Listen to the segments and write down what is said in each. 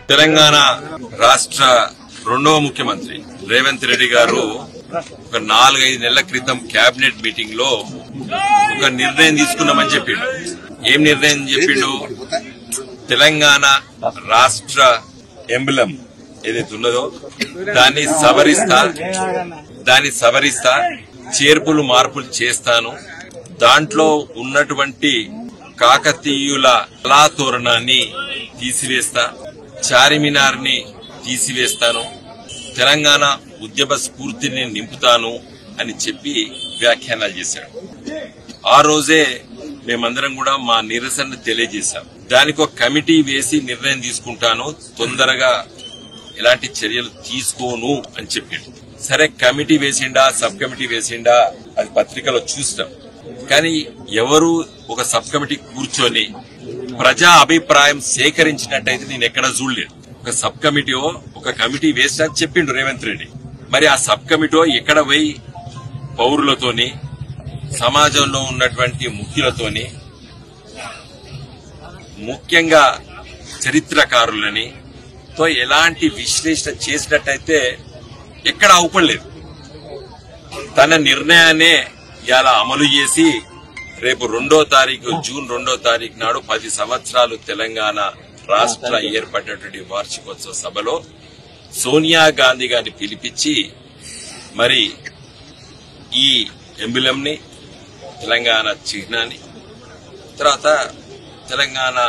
తెలంగాణ రాష్ట్ర రెండవ ముఖ్యమంత్రి రేవంత్ రెడ్డి గారు ఒక నాలుగైదు నెలల క్రితం కేబినెట్ మీటింగ్ లో ఒక నిర్ణయం తీసుకున్నామని చెప్పిండు ఏం నిర్ణయం చెప్పిండు తెలంగాణ రాష్ట్ర ఎంబులం ఏదైతే ఉన్నదో దాన్ని సవరిస్తా దాన్ని సవరిస్తా చేర్పులు మార్పులు చేస్తాను దాంట్లో ఉన్నటువంటి కాకతీయుల కళాతోరణాన్ని తీసివేస్తా చారిమినార్ ని తీసివేస్తాను తెలంగాణ ఉద్యమ స్ఫూర్తిని నింపుతాను అని చెప్పి వ్యాఖ్యానాలు చేశాడు ఆ రోజే మేమందరం కూడా మా నిరసన తెలియజేశాం దానికి ఒక కమిటీ వేసి నిర్ణయం తీసుకుంటాను తొందరగా ఎలాంటి చర్యలు తీసుకోను అని చెప్పిండు సరే కమిటీ వేసిండా సబ్ కమిటీ వేసిండా అది పత్రికలో చూస్తాం కానీ ఎవరు ఒక సబ్ కమిటీ కూర్చొని ప్రజా అభిప్రాయం సేకరించినట్టయితే నేను ఎక్కడ చూడలేదు ఒక సబ్ కమిటీయో ఒక కమిటీ వేసినా చెప్పిండు రేవంత్ రెడ్డి మరి ఆ సబ్ కమిటీ ఎక్కడ పోయి పౌరులతోని సమాజంలో ఉన్నటువంటి ముఖ్యులతోని ముఖ్యంగా చరిత్రకారులని తో ఎలాంటి విశ్లేషణ చేసినట్టయితే ఎక్కడ అవపడలేదు తన నిర్ణయాన్నే ఇలా అమలు చేసి రేపు రెండో తారీఖు జూన్ రెండో తారీఖు నాడు పది సంవత్సరాలు తెలంగాణ రాష్ట్ర ఏర్పడినటువంటి వార్షికోత్సవ సభలో సోనియా గాంధీ గారిని పిలిపించి మరి ఈ ఎంబులం ని తెలంగాణ చిహ్నాన్ని తర్వాత తెలంగాణ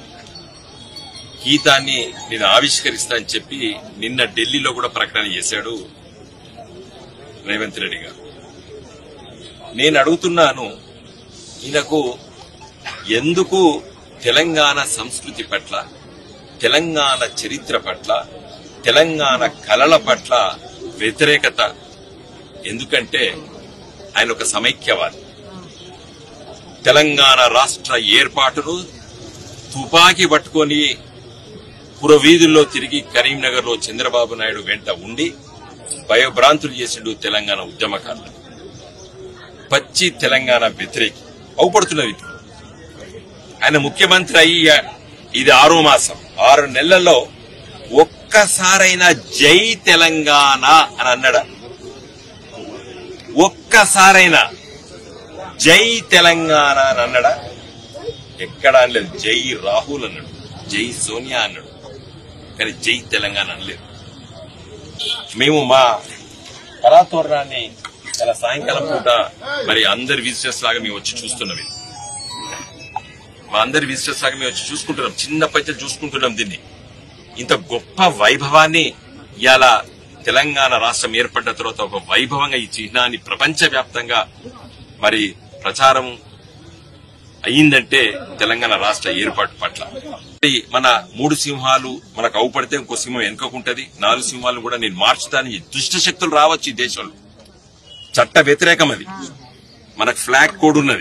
గీతాన్ని నేను ఆవిష్కరిస్తా అని చెప్పి నిన్న ఢిల్లీలో కూడా ప్రకటన చేశాడు రేవంత్ రెడ్డి గారు నేను అడుగుతున్నాను ఈయనకు ఎందుకు తెలంగాణ సంస్కృతి పట్ల తెలంగాణ చరిత్ర పట్ల తెలంగాణ కళల పట్ల వ్యతిరేకత ఎందుకంటే ఆయన ఒక సమైక్యవాది తెలంగాణ రాష్ట్ర ఏర్పాటును తుపాకీ పట్టుకొని పురవీధుల్లో తిరిగి కరీంనగర్ లో చంద్రబాబు నాయుడు వెంట ఉండి భయభ్రాంతులు చేసిండు తెలంగాణ ఉద్యమకారులు పచ్చి తెలంగాణ వ్యతిరేకి అవుపడుతున్నది ఇప్పుడు. ఆయన ముఖ్యమంత్రి అయ్యి ఇది ఆరో మాసం ఆరు నెలల్లో ఒక్కసారైనా జై తెలంగాణ అని అన్నాడా ఒక్కసారైనా జై తెలంగాణ అని అన్నాడా ఎక్కడ అనలేదు జై రాహుల్ అన్నాడు జై సోనియా అన్నాడు కానీ జై తెలంగాణ అనలేదు మేము మా కళాతోరణాన్ని ఇలా సాయంకాలం పూట మరి అందరి విజిటర్స్ లాగా మేము వచ్చి చూస్తున్నాం ఇది. మా అందరి విజిటర్స్ లాగా మేము వచ్చి చూసుకుంటున్నాం చిన్న పైసలు చూసుకుంటున్నాం దీన్ని ఇంత గొప్ప వైభవాన్ని ఇవాళ తెలంగాణ రాష్ట్రం ఏర్పడిన తర్వాత ఒక వైభవంగా ఈ చిహ్నాన్ని ప్రపంచవ్యాప్తంగా మరి ప్రచారం అయిందంటే తెలంగాణ రాష్ట్ర ఏర్పాటు పట్ల మరి మన మూడు సింహాలు మనకు అవుపడితే ఇంకో సింహం వెనుకకుంటది నాలుగు సింహాలు కూడా నేను మార్చుతాను దుష్ట శక్తులు రావచ్చు ఈ దేశంలో చట్ట వ్యతిరేకం అది మనకు ఫ్లాగ్ కోడ్ ఉన్నది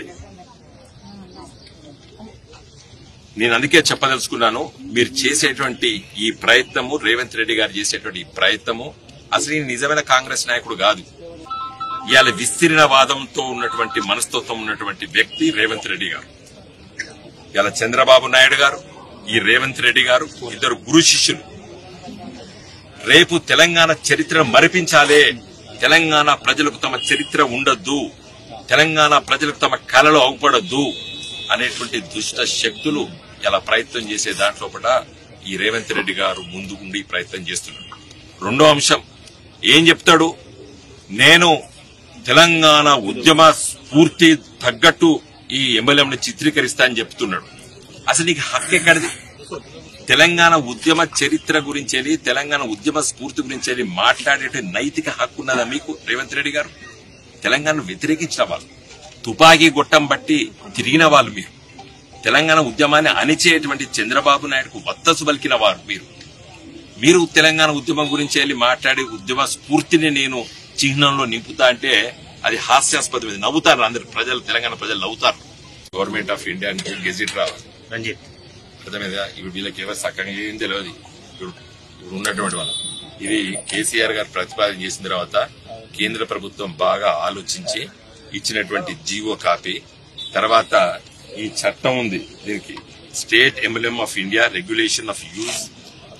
నేను అందుకే చెప్పదలుచుకున్నాను మీరు చేసేటువంటి ఈ ప్రయత్నము రేవంత్ రెడ్డి గారు చేసేటువంటి ఈ ప్రయత్నము అసలు ఈయన నిజమైన కాంగ్రెస్ నాయకుడు కాదు ఇవాళ విస్తీర్ణవాదంతో ఉన్నటువంటి మనస్తత్వం ఉన్నటువంటి వ్యక్తి రేవంత్ రెడ్డి గారు ఇవాళ చంద్రబాబు నాయుడు గారు ఈ రేవంత్ రెడ్డి గారు ఇద్దరు గురు శిష్యులు రేపు తెలంగాణ చరిత్రను మరిపించాలే తెలంగాణ ప్రజలకు తమ చరిత్ర ఉండొద్దు తెలంగాణ ప్రజలకు తమ కళలు అవుపడొద్దు అనేటువంటి దుష్ట శక్తులు ఇలా ప్రయత్నం చేసే దాంట్లో కూడా ఈ రేవంత్ రెడ్డి గారు ముందుకుండి ప్రయత్నం చేస్తున్నాడు రెండో అంశం ఏం చెప్తాడు నేను తెలంగాణ ఉద్యమ స్ఫూర్తి తగ్గట్టు ఈ ఎమ్మెల్యేని చిత్రీకరిస్తా అని చెప్తున్నాడు అసలు నీకు హక్కు ఎక్కడిది తెలంగాణ ఉద్యమ చరిత్ర గురించి తెలంగాణ ఉద్యమ స్ఫూర్తి గురించి మాట్లాడే నైతిక హక్కు ఉన్నదా మీకు రేవంత్ రెడ్డి గారు తెలంగాణ వ్యతిరేకించిన వాళ్ళు తుపాకీ గొట్టం బట్టి తిరిగిన వాళ్ళు మీరు తెలంగాణ ఉద్యమాన్ని అణిచేటువంటి చంద్రబాబు నాయుడుకు వత్తసు పలికిన వారు మీరు మీరు తెలంగాణ ఉద్యమం గురించి వెళ్ళి మాట్లాడి ఉద్యమ స్ఫూర్తిని నేను చిహ్నంలో నింపుతా అంటే అది హాస్యాస్పదం ఇది నవ్వుతారు అందరు ప్రజలు తెలంగాణ ప్రజలు నవ్వుతారు గవర్నమెంట్ ఆఫ్ ఇండియా గెజిట్ రావాలి రంజిత్ అర్థమైందా ఇప్పుడు వీళ్ళకి ఎవరు చక్కగా ఏం తెలియదు ఇప్పుడు ఇప్పుడు ఉన్నటువంటి వాళ్ళు ఇది కేసీఆర్ గారు ప్రతిపాదన చేసిన తర్వాత కేంద్ర ప్రభుత్వం బాగా ఆలోచించి ఇచ్చినటువంటి జీవో కాపీ తర్వాత ఈ చట్టం ఉంది దీనికి state emblem of India regulation of use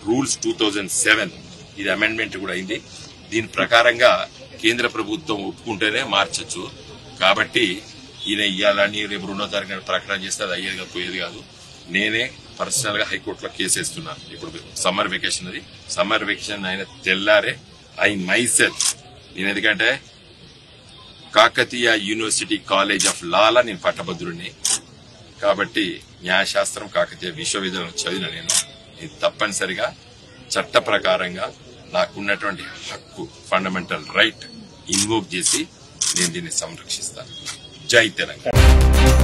rules two thousand seven ఇది అమెండ్మెంట్ కూడా అయింది దీని ప్రకారంగా కేంద్ర ప్రభుత్వం ఒప్పుకుంటేనే మార్చొచ్చు కాబట్టి ఈయన ఇయ్యాలని రేపు రెండో తారీఖున ప్రకటన చేస్తే అది అయ్యేది కాదు పోయేది కాదు నేనే పర్సనల్ గా హైకోర్టులో కేసు వేస్తున్నాను ఇప్పుడు సమ్మర్ వెకేషన్ అది సమ్మర్ వెకేషన్ ఆయన తెల్లారే ఐ మైసెల్ఫ్ నేను ఎందుకంటే Kakatiya university college of law నేను పట్టభద్రుడిని కాబట్టి న్యాయశాస్త్రం కాకతీయ విశ్వవిద్యాలయం చదివిన నేను ఇది తప్పనిసరిగా చట్ట ప్రకారంగా నాకున్నటువంటి హక్కు ఫండమెంటల్ రైట్ ఇన్వోక్ చేసి నేను దీన్ని సంరక్షిస్తాను జై తెలంగాణ